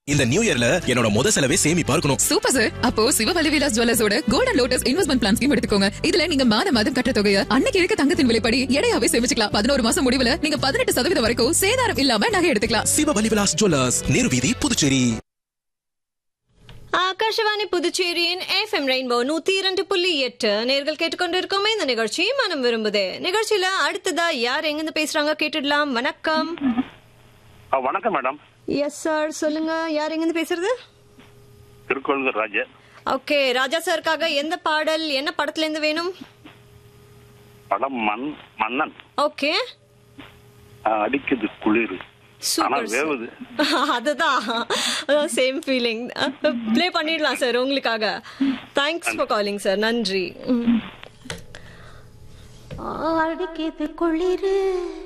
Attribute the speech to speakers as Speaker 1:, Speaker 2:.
Speaker 1: இந்த நியூ இயர்ல என்னோட முத செலவே சேமிப்பா இருக்கணும்
Speaker 2: சூப்பர் சார் அப்போ சிவவலி விலாஸ் ஜுவல்லர்ஸோட golden lotus investment plan scheme எடுத்துக்கோங்க இதுல நீங்க மாத மாதம் கட்ட தொகையை அன்னைக்கு இருக்க தங்கத்தின் விலைப்படி எடையாவே சேமிச்சுக்கலாம் பதினோரு மாசம் முடிவுல நீங்க பதினெட்டு சதவீதம் வரைக்கும் சேதாரம் இல்லாம நகை எடுத்துக்கலாம்
Speaker 1: சிவபலி விலாஸ் ஜுவல்லர்ஸ் நேருவீதி புதுச்சேரி
Speaker 3: ஆகாஷவாணி புதுச்சேரியின் எஃப்எம் ரெயின்போ நூத்தி இரண்டு புள்ளி எட்டு நேர்கள் கேட்டுக்கொண்டிருக்கோமே இந்த நிகழ்ச்சி மனம் விரும்புதே நிகழ்ச்சியில அடுத்ததா யார் எங்கிருந்து பேசுறாங்க கேட்டுடலாம் வணக்கம்
Speaker 4: ஆ, வணக்கம் மேடம்
Speaker 3: எஸ் சார் சொல்லுங்க யார் எங்கிருந்து பேசுறது
Speaker 4: திருக்கோளுங்கர் ராஜா
Speaker 3: ஓகே ராஜா சாருக்காக எந்த பாடல் என்ன படத்துல இருந்து வேணும்
Speaker 4: படம் மண் மன்னன்
Speaker 3: ஓகே
Speaker 4: ஆ, அடிக்குது குளிர் ஆனா
Speaker 3: சூப்பர்
Speaker 4: வேவுது
Speaker 3: அதுதான் சேம் ஃபீலிங் ப்ளே பண்ணிடலாம் சார் உங்களுக்காக தேங்க்ஸ் ஃபார் காலிங் சார் நன்றி ம்.
Speaker 5: அடிக்குது குளிரு